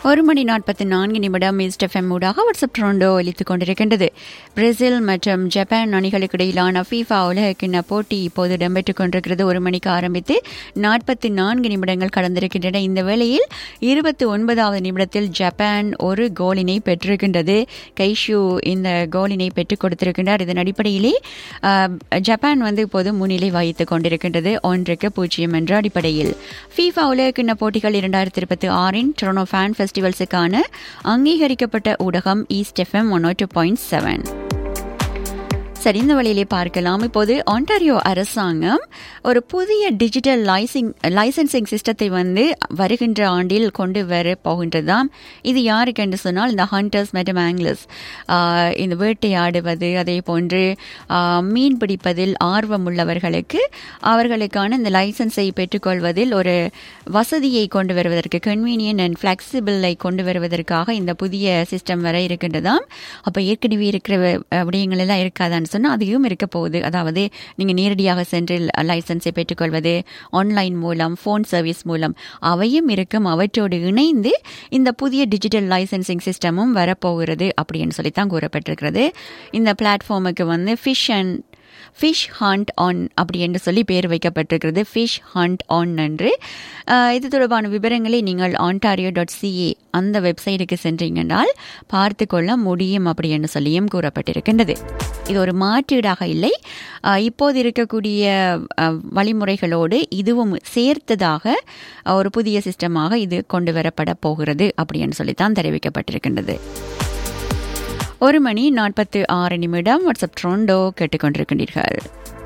ஒரு மணி நாற்பத்தி நான்கு நிமிடம் ஈஸ்ட் எஃப்எம் ஊடாக வாட்ஸ்அப் ட்ரோண்டோ ஒலித்துக் கொண்டிருக்கின்றது பிரேசில் மற்றும் ஜப்பான் அணிகளுக்கு இடையிலான ஃபீஃபா உலகக்கிண்ண போட்டி இப்போது இடம்பெற்றுக் கொண்டிருக்கிறது ஒரு மணிக்கு ஆரம்பித்து நாற்பத்தி நான்கு நிமிடங்கள் கடந்திருக்கின்றன இந்த வேளையில் இருபத்தி ஒன்பதாவது நிமிடத்தில் ஜப்பான் ஒரு கோலினை பெற்றிருக்கின்றது கைஷு இந்த கோலினை பெற்றுக் கொடுத்திருக்கின்றார் இதன் அடிப்படையிலே ஆஹ், ஜப்பான் வந்து இப்போது முன்னிலை வகித்துக் கொண்டிருக்கின்றது ஒன்றுக்கு பூஜ்ஜியம் என்ற அடிப்படையில் ஃபீஃபா உலகக்கிண்ண போட்டிகள் இரண்டாயிரத்தி இருபத்தி ஆறின் டொரனோ ஃபேன் ஃபெஸ்டிவல்ஸுக்கான அங்கீகரிக்கப்பட்ட ஊடகம் East FM one two point seven சரி இந்த வழியிலே பார்க்கலாம் இப்போது ஆண்டாரியோ அரசாங்கம் ஒரு புதிய டிஜிட்டல் லைசிங் லைசன்சிங் சிஸ்டத்தை வந்து வருகின்ற ஆண்டில் கொண்டு வர போகின்றதாம் இது யாருக்கு என்று சொன்னால் இந்த ஹண்டர்ஸ் மற்றும் ஆங்கிலஸ் இந்த வேட்டையாடுவது அதே போன்று ஆஹ், மீன் பிடிப்பதில் ஆர்வம் உள்ளவர்களுக்கு அவர்களுக்கான இந்த லைசன்ஸை பெற்றுக்கொள்வதில் ஒரு வசதியை கொண்டு வருவதற்கு கன்வீனியன்ட் அண்ட் ஃபிளெக்சிபிளை கொண்டு வருவதற்காக இந்த புதிய சிஸ்டம் வர இருக்கின்றதாம் அப்போ ஏற்கனவே இருக்கிற அஹ், விடயங்கள் எல்லாம் இருக்காதான்னு சொன்னால் அதையும் இருக்க போகுது அதாவது நீங்கள் நேரடியாக சென்று லைசன்ஸை பெற்றுக்கொள்வது ஆன்லைன் மூலம் ஃபோன் சர்வீஸ் மூலம் அவையும் இருக்கும் அவற்றோடு இணைந்து இந்த புதிய டிஜிட்டல் லைசன்சிங் சிஸ்டமும் வரப்போகிறது அப்படின்னு சொல்லித்தான் கூறப்பட்டிருக்கிறது இந்த பிளாட்ஃபார்முக்கு வந்து fish and fish hunt on அப்படி என்று சொல்லி பேர் வைக்கப்பட்டிருக்கிறது ஃபிஷ் ஹண்ட் ஆன் என்று அஹ், இது தொடர்பான விவரங்களை நீங்கள் ஆன்டாரியோ டாட் சிஏ அந்த வெப்சைட்டுக்கு சென்றீங்கன்னால் பார்த்து கொள்ள முடியும் அப்படி என்று சொல்லியும் கூறப்பட்டிருக்கின்றது இது ஒரு மாற்றீடாக இல்லை அஹ், இப்போது இருக்கக்கூடிய அஹ், வழிமுறைகளோடு இதுவும் சேர்த்ததாக அஹ், ஒரு புதிய சிஸ்டமாக இது கொண்டு வரப்பட போகிறது அப்படின்னு சொல்லித்தான் தெரிவிக்கப்பட்டிருக்கின்றது ஒரு மணி நாற்பத்து ஆறு நிமிடம் வாட்ஸ்அப் ட்ரோண்டோ கேட்டுக்கொண்டிருக்கின்றீர்கள்